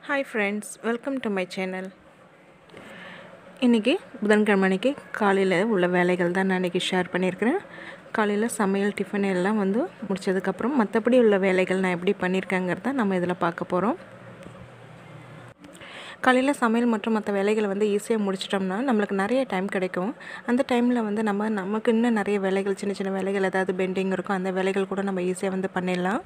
hi friends welcome to my channel இன்றைக்கி புதன்கிழமை அன்னைக்கு காலையில் உள்ள வேலைகள் தான் நான் இன்றைக்கி ஷேர் பண்ணியிருக்கிறேன் காலையில் சமையல் டிஃபன் எல்லாம் வந்து முடிச்சதுக்கப்புறம் மற்றபடி உள்ள வேலைகள் நான் எப்படி பண்ணியிருக்கேங்கிறத நம்ம இதில் பார்க்க போகிறோம் காலையில் சமையல் மற்றும் மற்ற வேலைகளை வந்து ஈஸியாக முடிச்சிட்டோம்னா நம்மளுக்கு நிறைய டைம் கிடைக்கும் அந்த டைமில் வந்து நம்ம நமக்கு இன்னும் நிறைய வேலைகள் சின்ன சின்ன வேலைகள் ஏதாவது பெண்டிங் இருக்கும் அந்த வேலைகள் கூட நம்ம ஈஸியாக வந்து பண்ணிடலாம்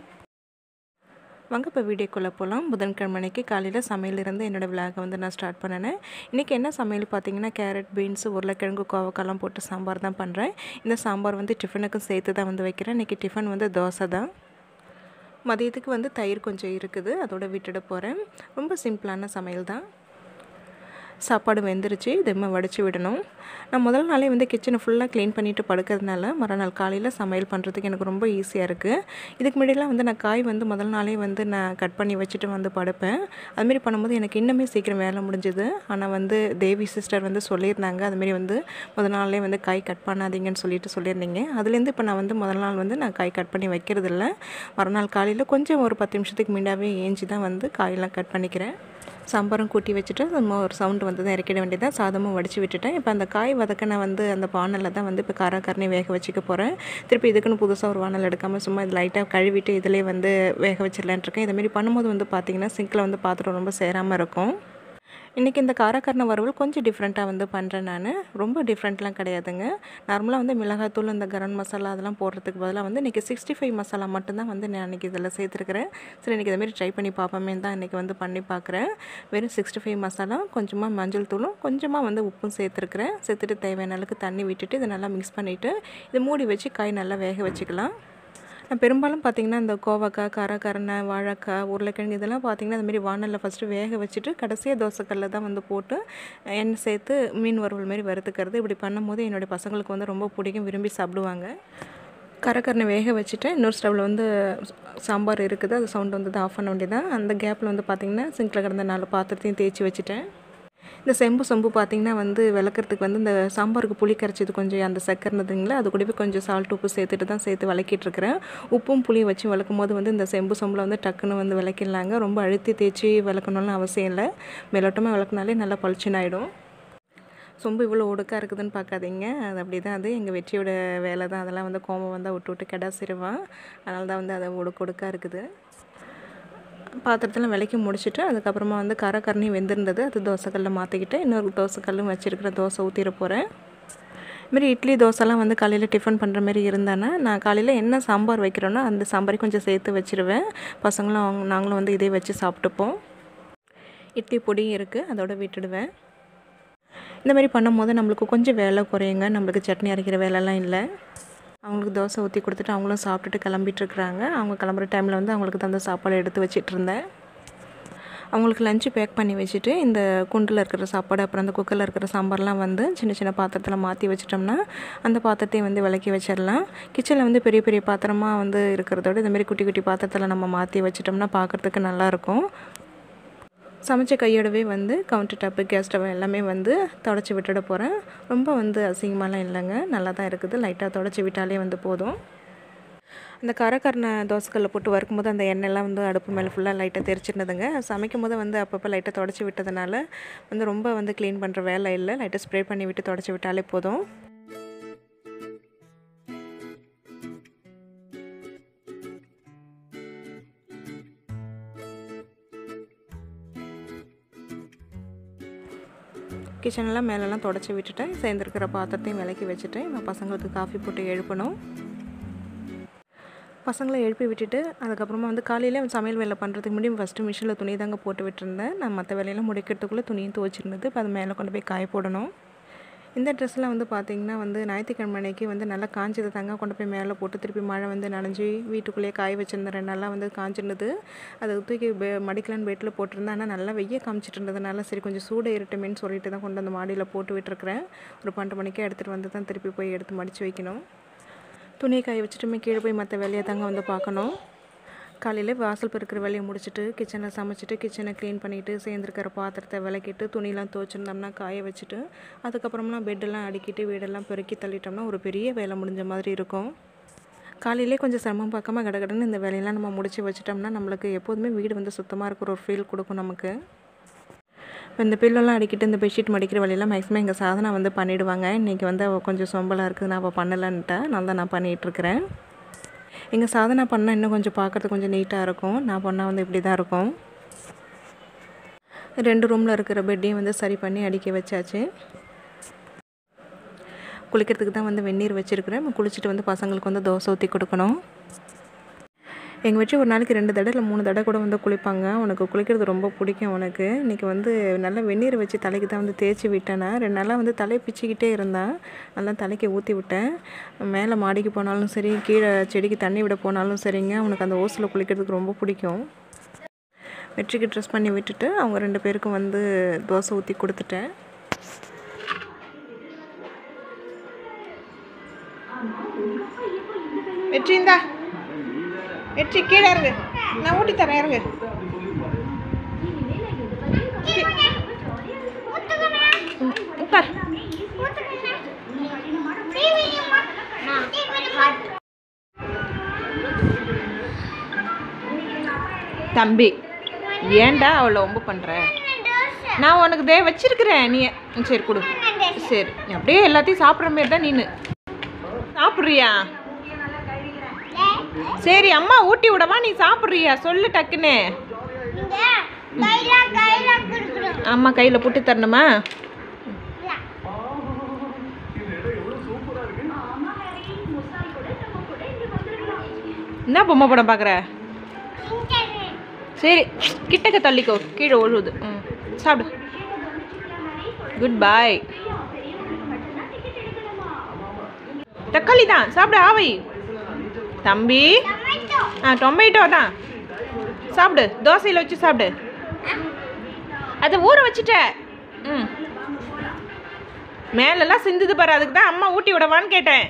வாங்க இப்போ வீடியோக்குள்ளே போகலாம் புதன்கிழமை அன்னைக்கு காலையில் சமையலிருந்து என்னோடய விழாக வந்து நான் ஸ்டார்ட் பண்ணினேன் இன்றைக்கி என்ன சமையல் பார்த்தீங்கன்னா கேரட் பீன்ஸ் உருளைக்கிழங்கு கோவக்காலாம் போட்டு சாம்பார் தான் பண்ணுறேன் இந்த சாம்பார் வந்து டிஃபனுக்கும் சேர்த்து தான் வந்து வைக்கிறேன் இன்றைக்கி டிஃபன் வந்து தோசை தான் மதியத்துக்கு வந்து தயிர் கொஞ்சம் இருக்குது அதோட விட்டுட போகிறேன் ரொம்ப சிம்பிளான சமையல் தான் சாப்பாடு வெந்துருச்சு தெம்மை வடித்து விடணும் நான் முதல் நாளே வந்து கிச்சனை ஃபுல்லாக க்ளீன் பண்ணிவிட்டு படுக்கிறதுனால மறுநாள் காலையில் சமையல் பண்ணுறதுக்கு எனக்கு ரொம்ப ஈஸியாக இருக்குது இதுக்கு முன்னாடிலாம் வந்து நான் காய் வந்து முதல் நாளே வந்து நான் கட் பண்ணி வச்சுட்டு வந்து படுப்பேன் அதுமாரி பண்ணும்போது எனக்கு இன்னுமே சீக்கிரம் வேலை முடிஞ்சுது ஆனால் வந்து தேவி சிஸ்டர் வந்து சொல்லியிருந்தாங்க அதுமாரி வந்து முதல் நாளே வந்து காய் கட் பண்ணாதீங்கன்னு சொல்லிட்டு சொல்லியிருந்தீங்க அதுலேருந்து இப்போ நான் வந்து முதல் நாள் வந்து நான் காய் கட் பண்ணி வைக்கிறது இல்லை மறுநாள் காலையில் கொஞ்சம் ஒரு பத்து நிமிஷத்துக்கு முன்னாவே ஏஞ்சி தான் வந்து காயெல்லாம் கட் பண்ணிக்கிறேன் சாம்பாரும் கூட்டி வச்சுட்டு நம்ம ஒரு சவுண்டு வந்து தான் இறக்கிட வேண்டியதான் சாதமும் வடித்து விட்டுட்டேன் இப்போ அந்த காய் வதக்க நான் வந்து அந்த பானையில் தான் வந்து இப்போ காரக்கரணி வேக வச்சுக்க போகிறேன் திருப்பி இதுக்குன்னு புதுசாக ஒரு வானல் எடுக்காமல் சும்மா இது லைட்டாக கழுவிட்டு இதிலே வந்து வேக வச்சிடலான் இருக்கேன் இதுமாரி பண்ணும்போது வந்து பார்த்திங்கன்னா சிங்கில் வந்து பாத்திரம் ரொம்ப சேராமல் இருக்கும் இன்றைக்கி இந்த காரக்கரணை வறுவல் கொஞ்சம் டிஃப்ரெண்ட்டாக வந்து பண்ணுறேன் நான் ரொம்ப டிஃப்ரெண்ட்லாம் கிடையாதுங்க நார்மலாக வந்து மிளகாத்தூள் இந்த கரம் மசாலா அதெல்லாம் போடுறதுக்கு பதிலாக வந்து இன்றைக்கி சிக்ஸ்டி ஃபைவ் மசாலா மட்டும்தான் வந்து நான் இன்றைக்கி இதில் சேர்த்துருக்கிறேன் சரி இன்றைக்கி இதமாரி ட்ரை பண்ணி பார்ப்போமே தான் இன்றைக்கி வந்து பண்ணி பார்க்குறேன் வெறும் சிக்ஸ்டி ஃபைவ் மசாலா கொஞ்சமாக மஞ்சள் தூளும் கொஞ்சமாக வந்து உப்பும் சேர்த்துருக்குறேன் சேர்த்துட்டு தேவையான அளவுக்கு தண்ணி விட்டுட்டு இதை நல்லா மிக்ஸ் பண்ணிவிட்டு இதை மூடி வச்சு காய் நல்லா வேக வச்சுக்கலாம் நான் பெரும்பாலும் பார்த்திங்கன்னா இந்த கோவக்காய் காரக்கரணை வாழைக்காய் உருளைக்கிழங்கு இதெல்லாம் பார்த்திங்கன்னா அதுமாரி வானலில் ஃபஸ்ட்டு வேக வச்சுட்டு கடைசியாக தோசைக்கல்ல தான் வந்து போட்டு எண்ணெய் சேர்த்து மீன் வறுவல் மாரி வறுத்துக்கிறது இப்படி பண்ணும்போது என்னுடைய பசங்களுக்கு வந்து ரொம்ப பிடிக்கும் விரும்பி சாப்பிடுவாங்க கரக்கரணை வேக வச்சுட்டு இன்னொரு ஸ்டவ்வில் வந்து சாம்பார் இருக்குது அது சவுண்ட் வந்து ஆஃப் பண்ண வேண்டியதான் அந்த கேப்பில் வந்து பார்த்திங்கன்னா சிங்கில் கிடந்த நாலு பாத்திரத்தையும் தேய்ச்சி வச்சுட்டேன் இந்த செம்பு சொம்பு பார்த்திங்கன்னா வந்து விளக்குறதுக்கு வந்து இந்த சாம்பாருக்கு புளி கரைச்சது கொஞ்சம் அந்த சக்கரைனதுங்களா அது கூடவே கொஞ்சம் சால்ட் உப்பு சேர்த்துட்டு தான் சேர்த்து விளக்கிட்டு இருக்கிறேன் உப்பும் புளியும் வச்சு விளக்கும் போது வந்து இந்த செம்பு சொம்பில் வந்து டக்குன்னு வந்து விளக்கிடலாங்க ரொம்ப அழுத்தி தேய்ச்சி விளக்கணும்னு அவசியம் இல்லை மேலோட்டமாக விளக்குனாலே நல்லா பளிச்சுன்னு ஆகிடும் சொம்பு இவ்வளோ ஒடுக்காக இருக்குதுன்னு பார்க்காதீங்க அது அப்படி தான் அது எங்கள் வெற்றியோட வேலை தான் அதெல்லாம் வந்து கோமம் வந்தால் விட்டு விட்டு கெடாசிருவான் அதனால தான் வந்து அதை ஒடுக்க ஒடுக்காக இருக்குது பாத்திரத்தில் விளக்கி முடிச்சுட்டு அதுக்கப்புறமா வந்து கரக்கரணி வெந்திருந்தது அது தோசைக்கல்லில் மாற்றிக்கிட்டு இன்னொரு தோசைக்கல்லும் வச்சுருக்கிற தோசை ஊற்றிட போகிறேன் இதுமாரி இட்லி தோசைலாம் வந்து காலையில் டிஃபன் பண்ணுற மாதிரி இருந்தானே நான் காலையில் என்ன சாம்பார் வைக்கிறேனோ அந்த சாம்பாரை கொஞ்சம் சேர்த்து வச்சுருவேன் பசங்களும் அவங்க நாங்களும் வந்து இதே வச்சு சாப்பிட்டுப்போம் இட்லி பொடியும் இருக்குது அதோட விட்டுடுவேன் இந்த மாதிரி பண்ணும்போது நம்மளுக்கு கொஞ்சம் வேலை குறையுங்க நம்மளுக்கு சட்னி அரைக்கிற வேலைலாம் இல்லை அவங்களுக்கு தோசை ஊற்றி கொடுத்துட்டு அவங்களும் சாப்பிட்டுட்டு கிளம்பிட்டுருக்குறாங்க அவங்க கிளம்புற டைமில் வந்து அவங்களுக்கு தந்த சாப்பாடு எடுத்து வச்சிட்டு இருந்தேன் அவங்களுக்கு லஞ்சு பேக் பண்ணி வச்சுட்டு இந்த குண்டில் இருக்கிற சாப்பாடு அப்புறம் அந்த குக்கரில் இருக்கிற சாம்பார்லாம் வந்து சின்ன சின்ன பாத்திரத்தில் மாற்றி வச்சிட்டோம்னா அந்த பாத்திரத்தையும் வந்து விளக்கி வச்சிடலாம் கிச்சனில் வந்து பெரிய பெரிய பாத்திரமாக வந்து இருக்கிறதோட இந்தமாரி குட்டி குட்டி பாத்திரத்தில் நம்ம மாற்றி வச்சிட்டோம்னா பார்க்குறதுக்கு நல்லாயிருக்கும் சமைச்ச கையோடவே வந்து கவுண்டர் டாப்பு கேஸ் ஸ்டவ் எல்லாமே வந்து தொடச்சி விட்டுட போகிறேன் ரொம்ப வந்து அசிங்கமாலாம் இல்லைங்க நல்லா தான் இருக்குது லைட்டாக தொடச்சி விட்டாலே வந்து போதும் அந்த கரக்கரணை தோசைக்கல்ல போட்டு வறுக்கும்போது அந்த எண்ணெய்லாம் வந்து அடுப்பு மேலே ஃபுல்லாக லைட்டாக தெரிச்சிருந்ததுங்க சமைக்கும் போது வந்து அப்பப்போ லைட்டாக தொடச்சி விட்டதுனால வந்து ரொம்ப வந்து க்ளீன் பண்ணுற வேலை இல்லை லைட்டாக ஸ்ப்ரே பண்ணி விட்டு தொடச்சி விட்டாலே போதும் கிச்சனெல்லாம் மேலெல்லாம் தொடச்சி விட்டுட்டேன் சேர்ந்துருக்கிற பாத்திரத்தையும் விளக்கி வச்சுட்டேன் நான் பசங்களுக்கு காஃபி போட்டு எழுப்பணும் பசங்களை எழுப்பி விட்டுட்டு அதுக்கப்புறமா வந்து காலையில் சமையல் வேலை பண்ணுறதுக்கு முன்னாடி ஃபஸ்ட்டு மிஷினில் துணி தாங்க போட்டு விட்டுருந்தேன் நான் மற்ற வேலையெல்லாம் முடிக்கிறதுக்குள்ளே துணியும் துவச்சிருந்தது இப்போ அது மேலே கொண்டு போய் காய போடணும் இந்த ட்ரெஸ்ஸில் வந்து பார்த்திங்கன்னா வந்து ஞாயிற்றுக்கிழமை அன்னைக்கு வந்து நல்லா காஞ்சது தாங்க கொண்டு போய் மேலே போட்டு திருப்பி மழை வந்து நனைஞ்சி வீட்டுக்குள்ளேயே காய வச்சுருந்தேன் ரெண்டு நாளாக வந்து காஞ்சிருந்தது அதை தூக்கி பெ மடிக்கலான்னு பெட்டில் போட்டிருந்தேன் ஆனால் நல்லா வெய்ய காமிச்சிட்டு இருந்ததுனால சரி கொஞ்சம் சூடு இருட்டுமேன்னு சொல்லிட்டு தான் கொண்டு வந்து மாடியில் போட்டு விட்டுருக்குறேன் ஒரு பன்னெண்டு மணிக்கே எடுத்துகிட்டு வந்து தான் திருப்பி போய் எடுத்து மடித்து வைக்கணும் துணியை காய வச்சுட்டுமே கீழே போய் மற்ற வேலையை தாங்க வந்து பார்க்கணும் காலையில் வாசல் பெருக்கிற வேலையை முடிச்சுட்டு கிச்சனில் சமைச்சிட்டு கிச்சனை க்ளீன் பண்ணிவிட்டு சேர்ந்துருக்கிற பாத்திரத்தை விளக்கிட்டு துணியெலாம் துவச்சிருந்தோம்னா காய வச்சுட்டு அதுக்கப்புறமா பெட்டெல்லாம் அடுக்கிட்டு வீடெல்லாம் பெருக்கி தள்ளிட்டோம்னா ஒரு பெரிய வேலை முடிஞ்ச மாதிரி இருக்கும் காலையிலே கொஞ்சம் சிரமம் பார்க்காம கடகடன்னு இந்த வேலையெல்லாம் நம்ம முடிச்சு வச்சிட்டோம்னா நம்மளுக்கு எப்போதுமே வீடு வந்து சுத்தமாக இருக்கிற ஒரு ஃபீல் கொடுக்கும் நமக்கு இப்போ இந்த பில்லெல்லாம் அடிக்கிட்டு இந்த பெட்ஷீட் மடிக்கிற வேலையெல்லாம் மேக்ஸிமம் எங்கள் சாதனை வந்து பண்ணிவிடுவாங்க இன்றைக்கி வந்து அவள் கொஞ்சம் சொம்பலாக இருக்குது நான் அவள் பண்ணலன்ட்டா நான் தான் நான் பண்ணிகிட்ருக்கிறேன் எங்கள் சாதனை பண்ணால் இன்னும் கொஞ்சம் பார்க்குறதுக்கு கொஞ்சம் நீட்டாக இருக்கும் நான் பண்ணால் வந்து இப்படி தான் இருக்கும் ரெண்டு ரூமில் இருக்கிற பெட்டையும் வந்து சரி பண்ணி அடிக்க வச்சாச்சு குளிக்கிறதுக்கு தான் வந்து வெந்நீர் வச்சுருக்கிறேன் குளிச்சுட்டு வந்து பசங்களுக்கு வந்து தோசை ஊற்றி கொடுக்கணும் எங்கள் வச்சு ஒரு நாளைக்கு ரெண்டு தடவை இல்லை மூணு தடவை கூட வந்து குளிப்பாங்க உனக்கு குளிக்கிறது ரொம்ப பிடிக்கும் உனக்கு இன்றைக்கி வந்து நல்லா வெந்நீர் வச்சு தலைக்கு தான் வந்து தேய்ச்சி விட்டேன்னா ரெண்டு நாளாக வந்து தலையை பிச்சுக்கிட்டே இருந்தான் நல்லா தலைக்கு ஊற்றி விட்டேன் மேலே மாடிக்கு போனாலும் சரி கீழே செடிக்கு தண்ணி விட போனாலும் சரிங்க அவனுக்கு அந்த ஓசில் குளிக்கிறதுக்கு ரொம்ப பிடிக்கும் வெற்றிக்கு ட்ரெஸ் பண்ணி விட்டுட்டு அவங்க ரெண்டு பேருக்கும் வந்து தோசை ஊற்றி கொடுத்துட்டேன் வெற்றி இந்தா வெற்றி கீழே இறங்கு நான் ஊட்டி தரேன் இறங்கு உட்கார் தம்பி ஏன்டா அவளை ரொம்ப பண்ணுற நான் உனக்கு தே வச்சிருக்கிறேன் நீ ம், சரி கொடு சரி நீ அப்படியே எல்லாத்தையும் சாப்பிட்ற மாரி தான் நீனு சாப்பிட்றியா சரி அம்மா ஊட்டி விடவா நீ சாப்பிட்றியா சொல்லு டக்குன்னு அம்மா கையில் புட்டு தரணுமா என்ன பொம்மை படம் பார்க்குற சரி கிட்டக்க தள்ளிக்கோ கீழே ஒழுகுது ம் சாப்பிடு குட் பாய் தக்காளி தான் சாப்பிடு ஆவை தம்பி ஆ டொமேட்டோ தான் சாப்பிடு தோசையில் வச்சு சாப்பிடு அதை ஊற வச்சுட்ட ம் மேலெல்லாம் சிந்துது பாரு அதுக்கு தான் அம்மா ஊட்டி விடவான்னு கேட்டேன்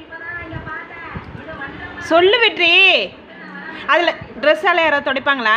சொல்லு வெற்றி அதில் ட்ரெஸ்ஸால் யாராவது துடைப்பாங்களா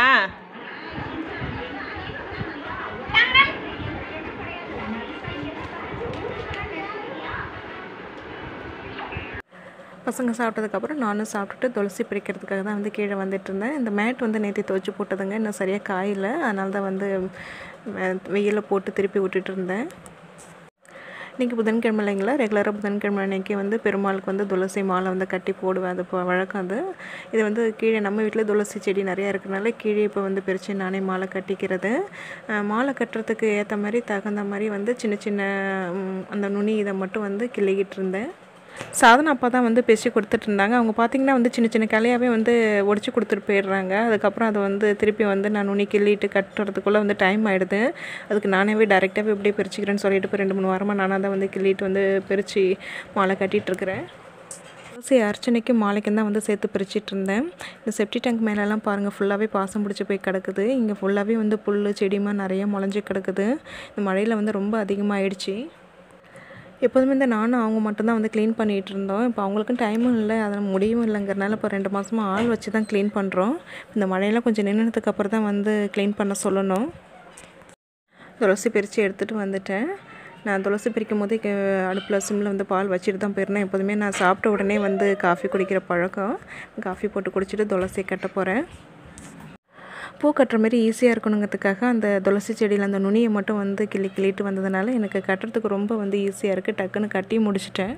பசங்க சாப்பிட்டதுக்கப்புறம் நானும் சாப்பிட்டுட்டு துளசி பிரிக்கிறதுக்காக தான் வந்து கீழே வந்துட்டு இருந்தேன் இந்த மேட் வந்து நேற்று துவைச்சி போட்டதுங்க இன்னும் சரியாக காயல அதனால தான் வந்து வெயிலில் போட்டு திருப்பி விட்டுட்டு இருந்தேன் இன்றைக்கி புதன்கிழமை இல்லைங்களா ரெகுலராக புதன்கிழமை அன்றைக்கி வந்து பெருமாளுக்கு வந்து துளசி மாலை வந்து கட்டி போடுவேன் அது இப்போ வழக்கம் அது இது வந்து கீழே நம்ம வீட்டில் துளசி செடி நிறையா இருக்கிறனால கீழே இப்போ வந்து பிரித்து நானே மாலை கட்டிக்கிறது அஹ் மாலை கட்டுறதுக்கு ஏற்ற மாதிரி தகுந்த மாதிரி வந்து சின்ன சின்ன ம், அந்த நுனி இதை மட்டும் வந்து கிள்ளிக்கிட்டு இருந்தேன் சாதனா அப்பா தான் வந்து பேசி கொடுத்துட்டு இருந்தாங்க அவங்க பார்த்தீங்கன்னா வந்து சின்ன சின்ன கிளையாவே வந்து ஒடிச்சு கொடுத்துட்டு போயிடுறாங்க அதுக்கப்புறம் அதை வந்து திருப்பி வந்து நான் நுனி கிள்ளிட்டு கட்டுறதுக்குள்ளே வந்து டைம் ஆகிடுது அதுக்கு நானேவே டேரெக்டாகவே இப்படியே பிரிச்சுக்கிறேன்னு சொல்லிட்டு இப்போ ரெண்டு மூணு வாரமாக நானாக தான் வந்து கிள்ளிட்டு வந்து பிரித்து மாலை கட்டிகிட்டு இருக்கிறேன் துளசி அர்ச்சனைக்கு மாலைக்கும் தான் வந்து சேர்த்து பிரிச்சிட்டு இருந்தேன் இந்த செப்டி டேங்க் மேலெல்லாம் பாருங்கள் ஃபுல்லாகவே பாசம் பிடிச்சி போய் கிடக்குது இங்கே ஃபுல்லாகவே வந்து புல் செடிமா நிறைய முளைஞ்சி கிடக்குது இந்த மழையில் வந்து ரொம்ப அதிகமாகிடுச்சு எப்போதுமே இந்த நானும் அவங்க மட்டும்தான் வந்து க்ளீன் பண்ணிகிட்டு இருந்தோம் இப்போ அவங்களுக்கும் டைமும் இல்லை அதில் முடியும் இல்லைங்கிறனால இப்போ ரெண்டு மாதமாக ஆள் வச்சு தான் க்ளீன் பண்ணுறோம் இந்த மழையெல்லாம் கொஞ்சம் நின்றுனதுக்கு அப்புறம் தான் வந்து க்ளீன் பண்ண சொல்லணும் துளசி பிரித்து எடுத்துகிட்டு வந்துட்டேன் நான் துளசி பிரிக்கும் போது அடுப்பில் சிம்மில் வந்து பால் வச்சுட்டு தான் போயிருந்தேன் எப்போதுமே நான் சாப்பிட்ட உடனே வந்து காஃபி குடிக்கிற பழக்கம் காஃபி போட்டு குடிச்சிட்டு துளசி கட்ட போகிறேன் பூ கட்டுற மாதிரி ஈஸியாக இருக்கணுங்கிறதுக்காக அந்த துளசி செடியில் அந்த நுனியை மட்டும் வந்து கிள்ளி கிள்ளிட்டு வந்ததுனால எனக்கு கட்டுறதுக்கு ரொம்ப வந்து ஈஸியாக இருக்குது டக்குன்னு கட்டி முடிச்சிட்டேன்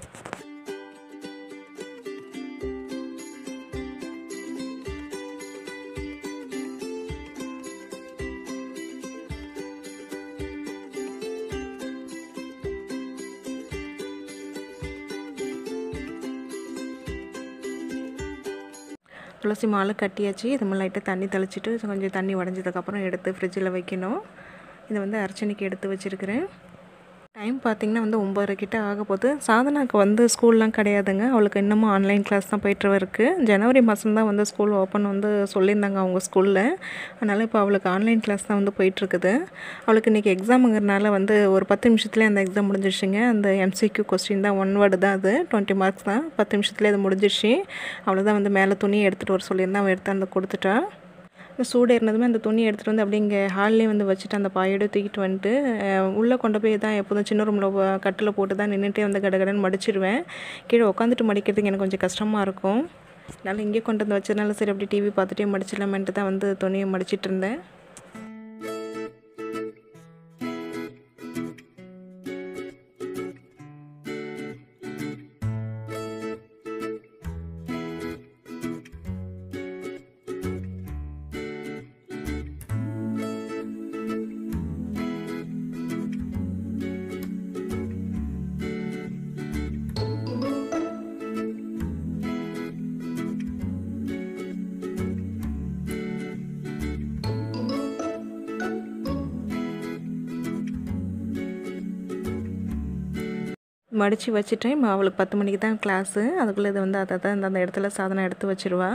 துளசி மாலை கட்டியாச்சு இது மாதிரி லைட்டாக தண்ணி தெளிச்சிட்டு கொஞ்சம் தண்ணி உடஞ்சதுக்கப்புறம் எடுத்து ஃப்ரிட்ஜில் வைக்கணும் இதை வந்து அர்ச்சனைக்கு எடுத்து வச்சுருக்கிறேன் டைம் பார்த்திங்கன்னா வந்து ஒம்பது கிட்ட ஆக போகுது சாதனாக்கு வந்து ஸ்கூல்லாம் கிடையாதுங்க அவளுக்கு இன்னமும் ஆன்லைன் கிளாஸ் தான் போயிட்டு இருக்கு ஜனவரி மாதம் தான் வந்து ஸ்கூல் ஓப்பன் வந்து சொல்லியிருந்தாங்க அவங்க ஸ்கூலில் அதனால் இப்போ அவளுக்கு ஆன்லைன் கிளாஸ் தான் வந்து போயிட்டுருக்குது அவளுக்கு இன்றைக்கி எக்ஸாமுங்கிறனால வந்து ஒரு பத்து நிமிஷத்துலேயே அந்த எக்ஸாம் முடிஞ்சிருச்சுங்க அந்த எம்சிக்யூ கொஸ்டின் தான் ஒன் வேர்டு தான் அது டுவெண்ட்டி மார்க்ஸ் தான் பத்து நிமிஷத்துலேயே அது முடிஞ்சிருச்சு அவ்வளோதான் வந்து மேலே துணியை எடுத்துகிட்டு வர சொல்லியிருந்தேன் அவள் எடுத்து அந்த கொடுத்துட்டா இந்த சூடு ஏறினதுமே அந்த துணி எடுத்துகிட்டு வந்து அப்படியே இங்கே ஹால்லே வந்து வச்சுட்டு அந்த பாயோட தூக்கிட்டு வந்துட்டு அஹ், உள்ளே கொண்டு போய் தான் எப்போதும் சின்ன ரூமில் கட்டில் போட்டு தான் நின்றுட்டே வந்து கடகடன்னு மடிச்சிடுவேன் கீழே உட்காந்துட்டு மடிக்கிறதுக்கு எனக்கு கொஞ்சம் கஷ்டமாக இருக்கும் அதனால் இங்கே கொண்டு வந்து வச்சதுனால சரி அப்படி டிவி பார்த்துட்டே மடிச்சிடலாமேன்ட்டு தான் வந்து துணியை மடிச்சிட்டு இருந்தேன் மடித்து வச்சுட்டேன் ம- அவளுக்கு பத்து மணிக்கு தான் கிளாஸு அதுக்குள்ளே இது வந்து அதை தான் அந்த இடத்துல சாதனம் எடுத்து வச்சிருவா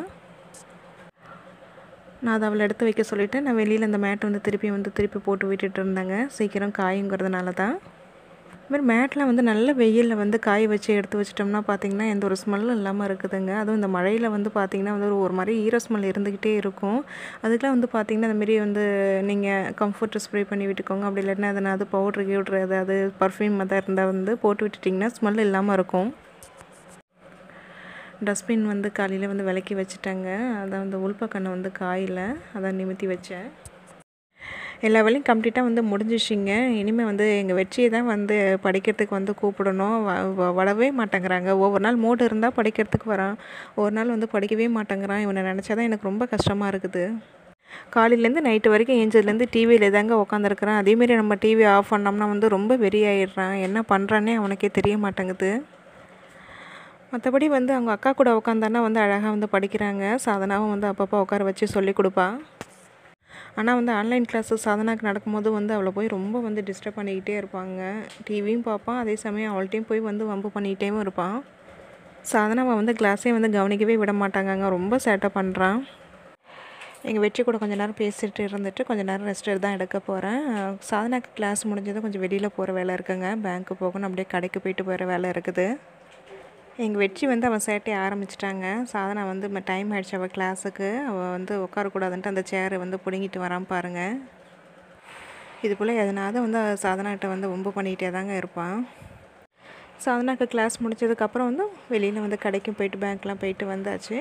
நான் அதை அவளை எடுத்து வைக்க சொல்லிவிட்டு நான் வெளியில் அந்த மேட் வந்து திருப்பி வந்து திருப்பி போட்டு விட்டுட்டு இருந்தேங்க சீக்கிரம் காயுங்கிறதுனால தான் இதுமாதிரி மேட்டில் வந்து நல்ல வெயிலில் வந்து காய வச்சு எடுத்து வச்சிட்டோம்னா பார்த்தீங்கன்னா எந்த ஒரு ஸ்மெல்லும் இல்லாமல் இருக்குதுங்க அதுவும் இந்த மழையில் வந்து பார்த்தீங்கன்னா வந்து ஒரு ஒரு மாதிரி ஈர ஸ்மெல் இருந்துக்கிட்டே இருக்கும் அதுக்கெலாம் வந்து பார்த்தீங்கன்னா இந்த மாதிரி வந்து நீங்கள் கம்ஃபர்ட் ஸ்ப்ரே பண்ணி விட்டுக்கோங்க அப்படி இல்லைன்னா அதனால் அது பவுட்ரு கிவுட்ரு ஏதாவது பர்ஃப்யூம் தான் இருந்தால் வந்து போட்டு விட்டுட்டிங்கன்னா ஸ்மெல் இல்லாமல் இருக்கும் டஸ்ட்பின் வந்து காலையில் வந்து விலக்கி வச்சுட்டேங்க அதான் வந்து உள்பக்கண்ணை வந்து காயில் அதை நிமித்தி வச்சேன் எல்லா வேலையும் கம்ப்ளீட்டாக வந்து முடிஞ்சிச்சிங்க இனிமேல் வந்து எங்கள் வெற்றியை தான் வந்து படிக்கிறதுக்கு வந்து கூப்பிடணும் வ வ- வரவே மாட்டேங்கிறாங்க ஒவ்வொரு நாள் மூடு இருந்தால் படிக்கிறதுக்கு வரான் ஒரு நாள் வந்து படிக்கவே மாட்டேங்கிறான் இவனை நினச்சா தான் எனக்கு ரொம்ப கஷ்டமாக இருக்குது காலையிலேருந்து நைட்டு வரைக்கும் ஏஞ்சதுலேருந்து டிவியில் தாங்க உட்காந்துருக்குறான் அதேமாரி நம்ம டிவி ஆஃப் பண்ணோம்னா வந்து ரொம்ப வெறி ஆயிடுறான் என்ன பண்ணுறானே அவனுக்கே தெரிய மாட்டேங்குது மற்றபடி வந்து அவங்க அக்கா கூட உட்காந்தானா வந்து அழகாக வந்து படிக்கிறாங்க சாதனாவும் வந்து அப்பப்போ உட்கார வச்சு சொல்லி கொடுப்பா ஆனால் வந்து ஆன்லைன் கிளாஸு சாதனாக்கு நடக்கும்போது வந்து அவளை போய் ரொம்ப வந்து டிஸ்டர்ப் பண்ணிக்கிட்டே இருப்பாங்க டிவியும் பார்ப்பான் அதே சமயம் அவள்கிட்டையும் போய் வந்து வம்பு பண்ணிக்கிட்டேவும் இருப்பான் சாதனாவை வந்து கிளாஸே வந்து கவனிக்கவே விட மாட்டாங்கங்க ரொம்ப சேட்டை பண்ணுறான் எங்கள் வெற்றி கூட கொஞ்ச நேரம் பேசிட்டு இருந்துட்டு கொஞ்ச நேரம் ரெஸ்ட் தான் எடுக்க போகிறேன் சாதனாக்கு கிளாஸ் முடிஞ்சதும் கொஞ்சம் வெளியில் போகிற வேலை இருக்குங்க பேங்க்கு போகணும் அப்படியே கடைக்கு போயிட்டு போகிற வேலை இருக்குது எங்கள் வெற்றி வந்து அவன் சேட்டையை ஆரம்பிச்சிட்டாங்க சாதனா வந்து டைம் ஆயிடுச்சு அவள் கிளாஸுக்கு அவள் வந்து உட்காரக்கூடாதுன்ட்டு அந்த சேரை வந்து பிடுங்கிட்டு வரான் பாருங்க இது போல் எதனாவது வந்து சாதனாட்ட வந்து ஒம்பு பண்ணிகிட்டே தாங்க இருப்பான் சாதனாக்கு கிளாஸ் முடிச்சதுக்கப்புறம் வந்து வெளியில் வந்து கடைக்கும் போயிட்டு பேங்க்லாம் போயிட்டு வந்தாச்சு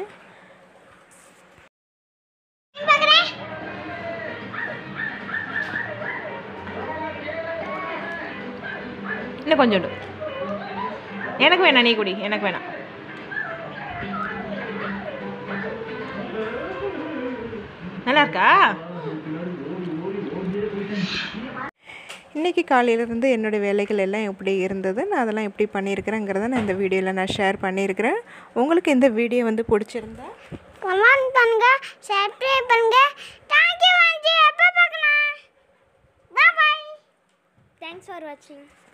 இன்னும் கொஞ்சோண்டு எனக்கு வேணாம் நீ குடி எனக்கு வேணாம் நல்லா இருக்கா இன்றைக்கி காலையிலேருந்து என்னோடய வேலைகள் எல்லாம் எப்படி இருந்தது நான் அதெல்லாம் எப்படி பண்ணியிருக்கிறேங்கிறத நான் இந்த வீடியோவில் நான் ஷேர் பண்ணியிருக்கிறேன் உங்களுக்கு இந்த வீடியோ வந்து பிடிச்சிருந்தா கமெண்ட் பண்ணுங்க சப்ஸ்கிரைப் பண்ணுங்க தேங்க் யூ வந்து எப்போ பார்க்கலாம் பை பை தேங்க்ஸ் ஃபார் வாட்சிங்